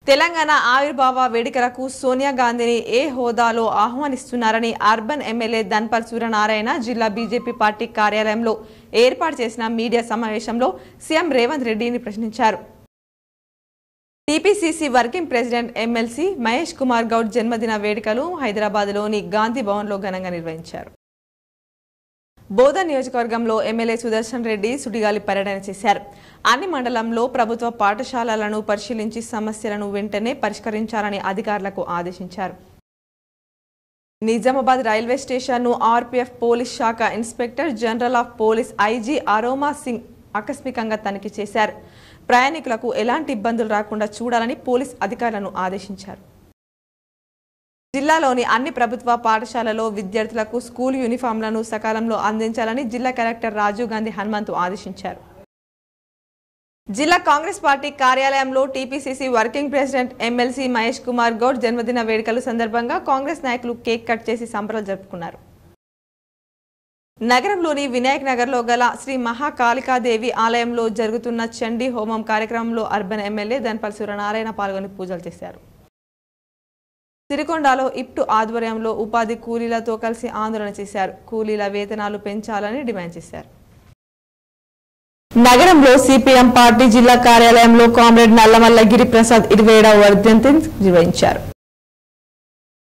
తెలంగాణ ఆవిర్భావ వేడుకలకు సోనియా గాంధీని ఏ హోదాలో ఆహ్వానిస్తున్నారని అర్బన్ ఎమ్మెల్యే ధన్పల్ సూర్యనారాయణ జిల్లా బీజేపీ పార్టీ కార్యాలయంలో ఏర్పాటు చేసిన మీడియా సమావేశంలో సీఎం రేవంత్ రెడ్డిని ప్రశ్నించారు TPCC working president MLC Mahesh Kumar Goud జన్మదిన వేడుకలు హైదరాబాద్లోని గాంధీ భవన్లో ఘనంగా నిర్వహించారు బోధన్ నియోజకవర్గంలో ఎమ్మెల్యే సుదర్శన్ రెడ్డి సుడిగాలి పర్యటన చేశారు అన్ని మండలంలో ప్రభుత్వ పాఠశాలలను పరిశీలించి సమస్యలను వెంటనే పరిష్కరించాలని అధికారులకు ఆదేశించారు నిజామాబాద్ రైల్వే స్టేషన్ను ఆర్పీఎఫ్ పోలీస్ శాఖ inspector general of police IG Aroma Singh ఆకస్మికంగా తనిఖీ చేశారు ప్రయాణికులకు ఎలాంటి ఇబ్బందులు రాకుండా చూడాలని పోలీస్ అధికారులను ఆదేశించారు జిల్లాలోని అన్ని ప్రభుత్వ పాఠశాలలో విద్యార్థులకు స్కూల్ యూనిఫామ్లను సకాలంలో అందించాలని జిల్లా కలెక్టర్ రాజీవ్ గాంధీ హనుమంతు ఆదేశించారు జిల్లా కాంగ్రెస్ పార్టీ కార్యాలయంలో TPCC working president MLC Mahesh Kumar Goud జన్మదిన వేడుకల సందర్భంగా కాంగ్రెస్ నాయకులు కేక్ కట్ చేసి సంబరాలు జరుపుకున్నారు నగరంలోని వినాయక్ నగర్లో గల శ్రీ మహాకాళికాదేవి ఆలయంలో జరుగుతున్న చండీ హోమం కార్యక్రమంలో అర్బన్ ఎమ్మెల్యే ధన్పల్ సూర్యనారాయణ పాల్గొని పూజలు చేశారు సిరికొండలో ఇప్టు ఆధ్వర్యంలో ఉపాధి కూలీలతో కలిసి ఆందోళన చేశారు కూలీల వేతనాలు పెంచాలని డిమాండ్ చేశారు నగరంలో సిపిఎం పార్టీ జిల్లా కార్యాలయంలో కామ్రేడ్ నల్లమల్ల గిరిప్రసాద్ ఇరవై ఏడవ వర్ధంతిని నిర్వహించారు